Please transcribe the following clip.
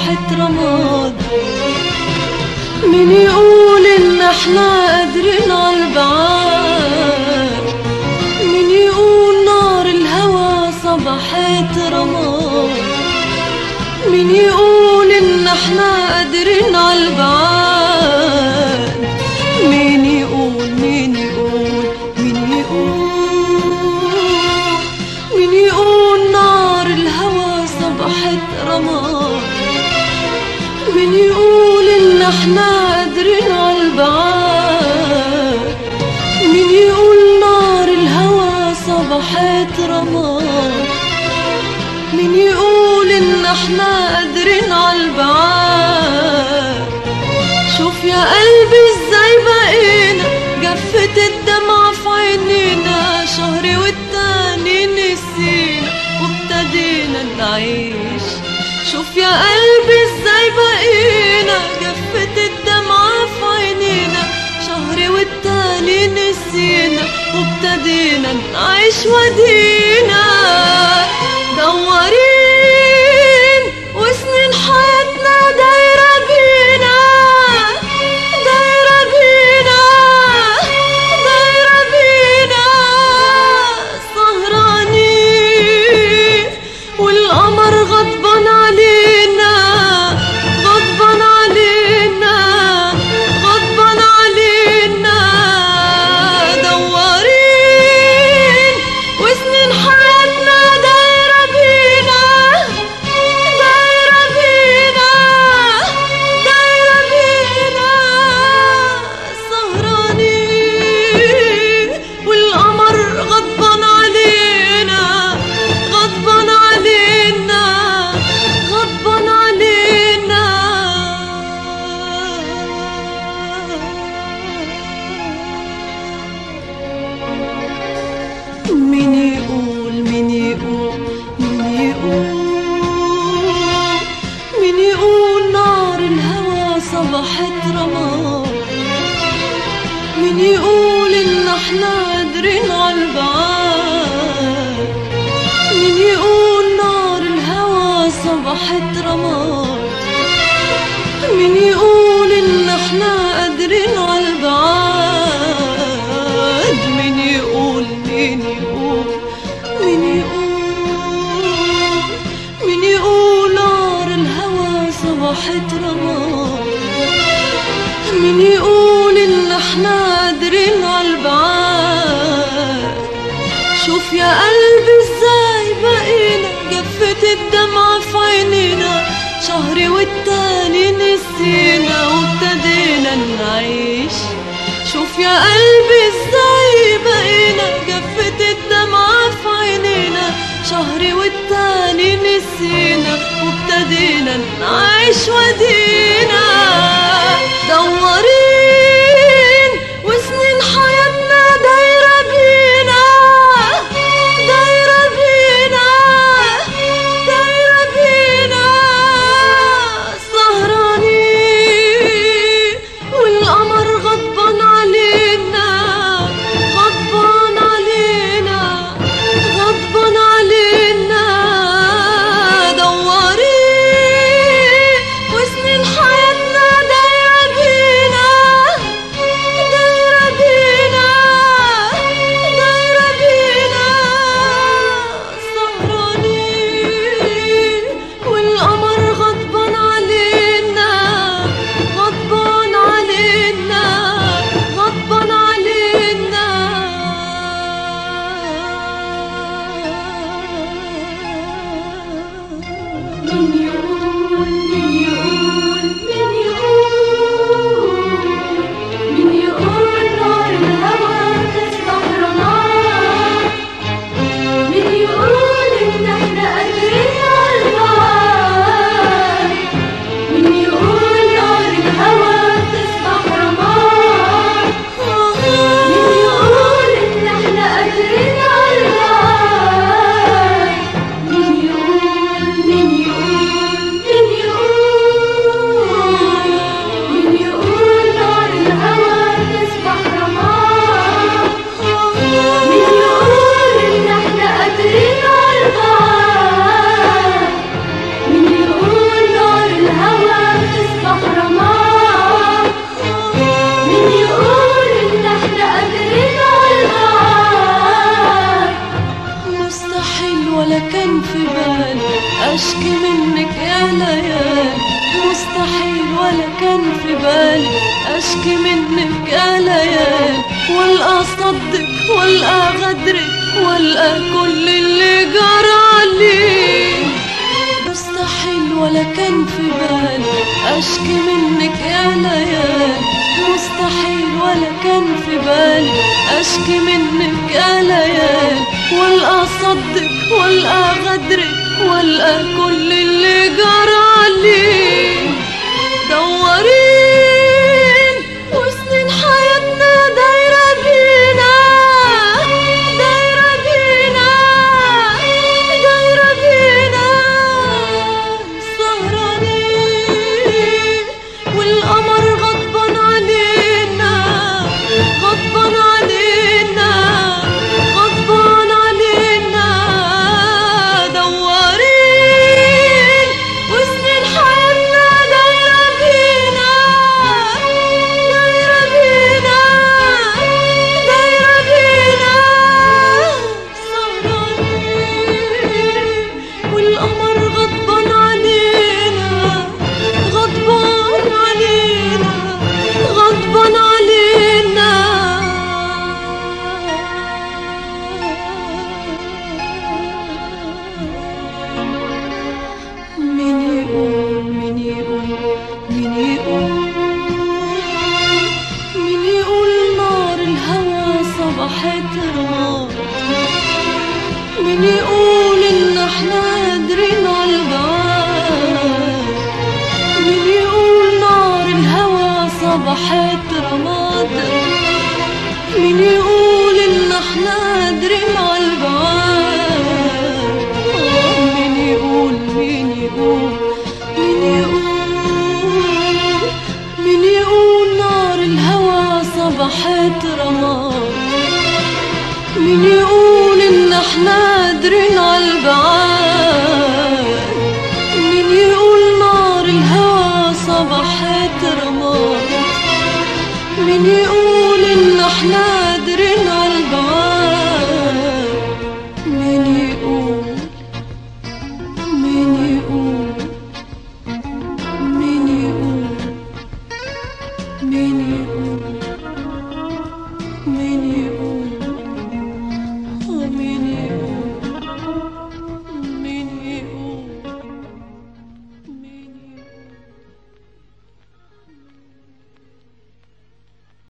صبحت رماد مين يقول ان احنا قادرين عالبعاد مين يقول نار الهوى صبحت رماد مين يقول ان احنا قادرين عالبعاد مين يقول مين يقول مين يقول مين يقول نار الهوى صبحت رماد مين يقول ان احنا قادرين عالبعاد مين يقول نار الهوى صبحت رماد مين يقول ان احنا قادرين عالبعاد شوف يا قلبي ازاي بقينا جفت الدمعة في عينينا شهر والتاني نسينا وابتدينا نعيش شوف يا قلبي ازاي بقينا جفت الدمعة في عينينا شهر والتاني نسينا وابتدينا نعيش ودينا دورين وسنين حياتنا دايرة بينا دايرة بينا دايرة بينا سهرانين والقمر غضبان علينا غضبان علينا غضبان علينا دورين وسنين حياتنا دايرة بينا دايرة بينا دايرة بينا سهرانين والقمر غضبان علينا غضبان علينا غضبان علينا مين يقول مين يقول مين يقول مين يقول نار الهوى صبحت رماد مين يقول ان احنا قادرين عالبعاد مين يقول نار الهوى صبحت رماد مين يقول ان احنا قادرين عالبعاد مين يقول مين يقول مين يقول مين يقول نار الهوى صبحت رماد مين يقول ان احنا قادرين عالبعاد شوف يا قلبي ازاي بقينا جفت الدمعة في عينينا شهر والتاني نسينا وابتدينا نعيش شوف يا قلبي ازاي بقينا جفت الدمعة في عينينا شهر والتاني نسينا وابتدينا نعيش ودينا دورين وسنين حياتنا دايرة بينا دايرة بينا دايرة بينا سهرانين والقمر غضبان علينا غضبان علينا غضبان علينا دورين وسنين حياتنا دايرة بينا ليالي مستحيل ولا كان في بالي اشكي منك يا ليالي والقى صدك والقى غدرك والقى كل اللي جرى عليك مستحيل ولا كان في بالي اشكي منك يا ليالي مستحيل ولا كان في بالي اشكي منك يا ليالي والقى صدك والقى غدرك والقى كل اللي جرى عليك دورين وسنين حياتنا دايرة بينا دايرة بينا دايرة بينا سهرانين والقمر غضبان علينا غضبان علينا غضبان علينا دوارين وسنين حياتنا دايرة بينا دايرة بينا دايرة بينا سهرانين والقمر غضبان علينا غضبان علينا غضبان علينا مين يقول مين يقول مين يقول مين يقول نار الهوى صبحت رماد مين يقول ان احنا قادرين على البعاد مين يقول نار الهوى صبحت رماد مين يقول ان احنا قادرين على البعاد آه، مين يقول مين يقول مين يقول مين يقول نار الهوى صبحت رماد مين يقول ان احنا قادرين على البعاد مين يقول نار الهوى صبحت رماد مين يقول ان احنا قادرين على البعاد مين يقول مين يقول مين يقول مين يقول مين يقول